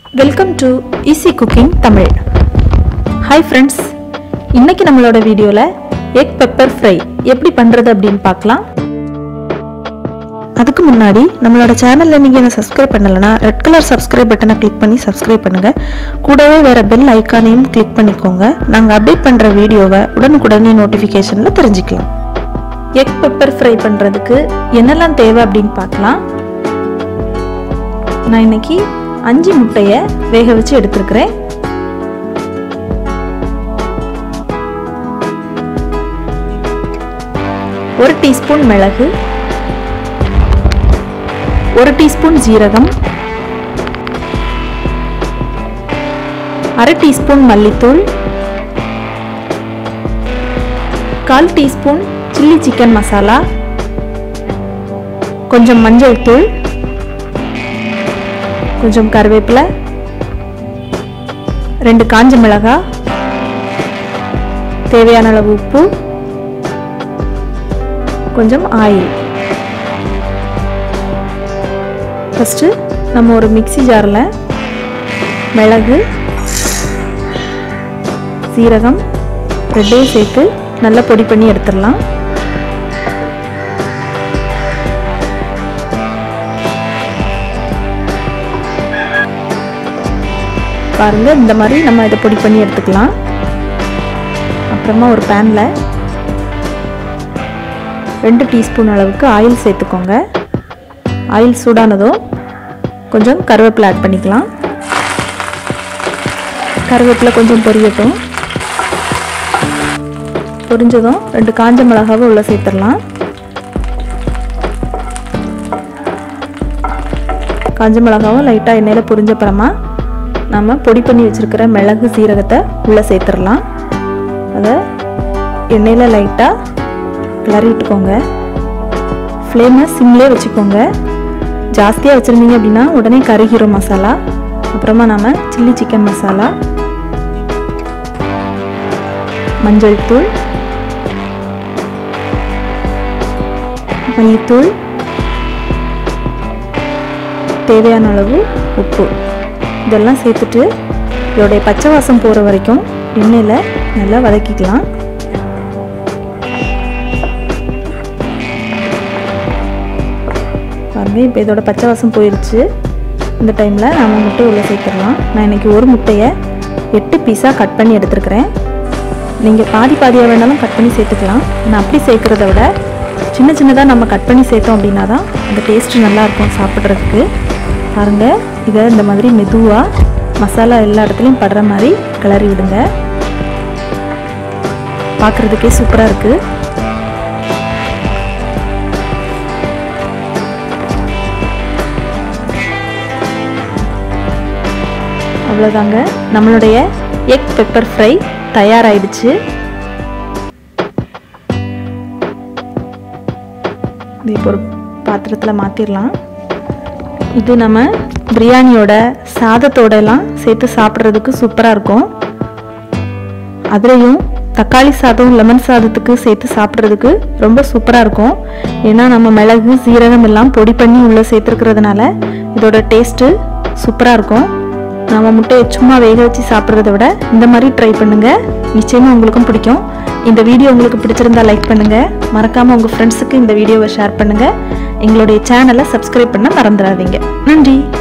welcome to easy cooking Tamil hi friends இன்னைக்கு நம்மளோட வீடியோவில் எக் பெப்பர் ஃப்ரை எப்படி பண்ணுறது அப்படின்னு பார்க்கலாம் அதுக்கு முன்னாடி நம்மளோட சேனலில் நீங்கள் என்ன சப்ஸ்கிரைப் பண்ணலைன்னா ரெட் கலர் சப்ஸ்கிரைப் பட்டனை கிளிக் பண்ணி சப்ஸ்கிரைப் பண்ணுங்கள் கூடவே வேறு பெல் ஐக்கானையும் கிளிக் பண்ணிக்கோங்க நாங்கள் அப்டேட் பண்ணுற வீடியோவை உடனுக்குடனே நோட்டிஃபிகேஷனில் தெரிஞ்சுக்கலாம் எக் பெப்பர் ஃப்ரை பண்ணுறதுக்கு என்னெல்லாம் தேவை அப்படின்னு பார்க்கலாம் நான் இன்னைக்கு அஞ்சு முட்டையை வேக வச்சு எடுத்துருக்கிறேன் ஒரு டீஸ்பூன் மிளகு ஒரு டீஸ்பூன் ஜீரகம் அரை டீஸ்பூன் மல்லித்தூள் கால் டீஸ்பூன் சில்லி சிக்கன் மசாலா கொஞ்சம் மஞ்சள் தூள் கொஞ்சம் கருவேப்பிலை ரெண்டு காஞ்ச மிளகாய் தேவையான அளவு உப்பு கொஞ்சம் ஆயில் ஃபஸ்ட்டு நம்ம ஒரு மிக்சி ஜாரில் மிளகு சீரகம் ரெண்டையும் சேர்த்து நல்லா பொடி பண்ணி எடுத்துடலாம் பாருங்க இந்த மாதிரி நம்ம இதை பொடி பண்ணி எடுத்துக்கலாம் அப்புறமா ஒரு பேனில் ரெண்டு டீஸ்பூன் அளவுக்கு ஆயில் சேர்த்துக்கோங்க ஆயில் சூடானதும் கொஞ்சம் கருவேப்பிலை ஆட் பண்ணிக்கலாம் கருவேப்பிலை கொஞ்சம் பொரியட்டும் பொரிஞ்சதும் ரெண்டு காஞ்ச மிளகாவை உள்ளே சேர்த்துடலாம் காஞ்ச மிளகாவும் லைட்டாக எண்ணெயில் பொரிஞ்சப்புறமா நம்ம பொடி பண்ணி வச்சுருக்கிற மிளகு சீரகத்தை உள்ளே சேர்த்துடலாம் அதை எண்ணெயில் லைட்டாக கிளறி விட்டுக்கோங்க ஃப்ளேமை சிம்லே வச்சுக்கோங்க ஜாஸ்தியாக வச்சுருந்தீங்க அப்படின்னா உடனே கருகிரும் மசாலா அப்புறமா நம்ம சில்லி சிக்கன் மசாலா மஞ்சள் தூள் மல்லித்தூள் தேவையான அளவு உப்பு இதெல்லாம் சேர்த்துட்டு இதோடைய பச்சை வாசம் போகிற வரைக்கும் எண்ணெயில் நல்லா வதக்கிக்கலாம் பாருங்கள் இப்போ இதோட பச்சை வாசம் போயிடுச்சு இந்த டைமில் நம்ம முட்டை உள்ளே சேர்த்துடலாம் நான் இன்றைக்கி ஒரு முட்டையை எட்டு பீஸாக கட் பண்ணி எடுத்துருக்கிறேன் நீங்கள் பாதி பாதியாக வேணாலும் கட் பண்ணி சேர்த்துக்கலாம் நான் அப்படி சேர்க்குறத விட சின்ன சின்னதாக நம்ம கட் பண்ணி சேர்த்தோம் அப்படின்னா தான் அந்த டேஸ்ட்டு நல்லாயிருக்கும் சாப்பிட்றதுக்கு பாருங்கள் இதை இந்த மாதிரி மெதுவாக மசாலா எல்லா இடத்துலையும் படுற மாதிரி கிளறி விடுங்க பார்க்குறதுக்கே சூப்பராக இருக்குது அவ்வளோதாங்க நம்மளுடைய எக் பெப்பர் ஃப்ரை தயாராகிடுச்சு இது இப்போ ஒரு பாத்திரத்தில் மாற்றிடலாம் இது நம்ம பிரியாணியோட சாதத்தோடலாம் சேர்த்து சாப்பிட்றதுக்கு சூப்பராக இருக்கும் அதுலேயும் தக்காளி சாதம் லெமன் சாதத்துக்கு சேர்த்து சாப்பிட்றதுக்கு ரொம்ப சூப்பராக இருக்கும் ஏன்னா நம்ம மிளகு சீரகம் எல்லாம் பொடி பண்ணி உள்ளே சேர்த்துருக்கிறதுனால இதோட டேஸ்ட்டு சூப்பராக இருக்கும் நம்ம முட்டையை சும்மா வேக வச்சு சாப்பிட்றத விட இந்த மாதிரி ட்ரை பண்ணுங்கள் நிச்சயமாக உங்களுக்கும் பிடிக்கும் இந்த வீடியோ உங்களுக்கு பிடிச்சிருந்தா லைக் பண்ணுங்கள் மறக்காமல் உங்கள் ஃப்ரெண்ட்ஸுக்கு இந்த வீடியோவை ஷேர் பண்ணுங்கள் எங்களுடைய சேனலை சப்ஸ்கிரைப் பண்ண மறந்துடாதீங்க நன்றி